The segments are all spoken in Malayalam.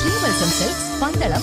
ശ്രീവത്സം സിൽക്സ് പന്തളം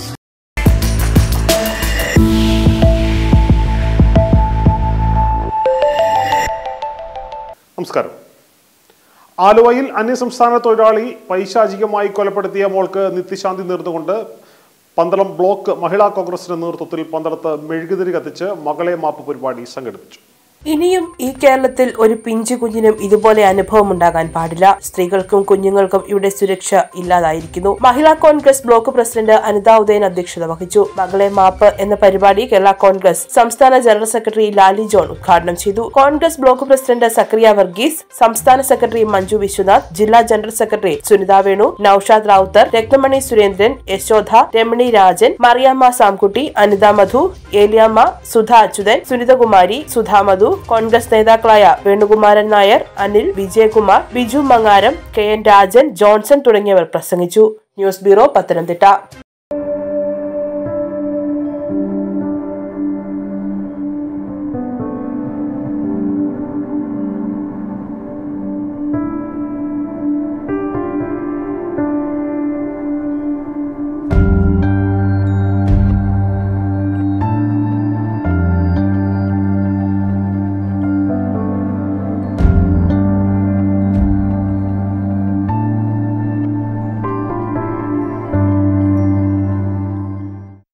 നമസ്കാരം ആലുവയിൽ അന്യസംസ്ഥാന തൊഴിലാളി പൈശാചികമായി കൊലപ്പെടുത്തിയ മോൾക്ക് നിത്യശാന്തി നേർന്നുകൊണ്ട് പന്തളം ബ്ലോക്ക് മഹിളാ കോൺഗ്രസിന്റെ നേതൃത്വത്തിൽ പന്തളത്ത് മെഴുകുതിരി കത്തിച്ച് മകളെ മാപ്പ് പരിപാടി സംഘടിപ്പിച്ചു ഇനിയും ഈ കേരളത്തിൽ ഒരു പിഞ്ചു കുഞ്ഞിനും ഇതുപോലെ അനുഭവം ഉണ്ടാകാൻ പാടില്ല സ്ത്രീകൾക്കും കുഞ്ഞുങ്ങൾക്കും ഇവിടെ സുരക്ഷ ഇല്ലാതായിരിക്കുന്നു മഹിളാ കോൺഗ്രസ് ബ്ലോക്ക് പ്രസിഡന്റ് അനിത ഉദയൻ അധ്യക്ഷത വഹിച്ചു മകളെ മാപ്പ് എന്ന പരിപാടി കേരള കോൺഗ്രസ് സംസ്ഥാന ജനറൽ സെക്രട്ടറി ലാലി ജോൺ ഉദ്ഘാടനം ചെയ്തു കോൺഗ്രസ് ബ്ലോക്ക് പ്രസിഡന്റ് സക്രിയ വർഗീസ് സംസ്ഥാന സെക്രട്ടറി മഞ്ജു വിശ്വനാഥ് ജില്ലാ ജനറൽ സെക്രട്ടറി സുനിത വേണു നൌഷാദ് റാവുത്തർ രത്നമണി സുരേന്ദ്രൻ യശോധ രമണി രാജൻ മറിയാമ്മ സാംകുട്ടി അനിത മധു ഏലിയാമ്മ സുധ അച്യുതൻ സുനിതകുമാരി സുധാ മധു കോൺഗ്രസ് നേതാക്കളായ Venukumaran Nair Anil Vijayakumar Biju Mangaram K N Rajan Johnson തുടങ്ങിയവർ പ്രസംഗിച്ചു news bureau Pathanamthitta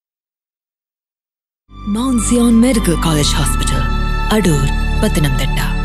Mount Zion Medical College Hospital, Adur, Patanamthitta.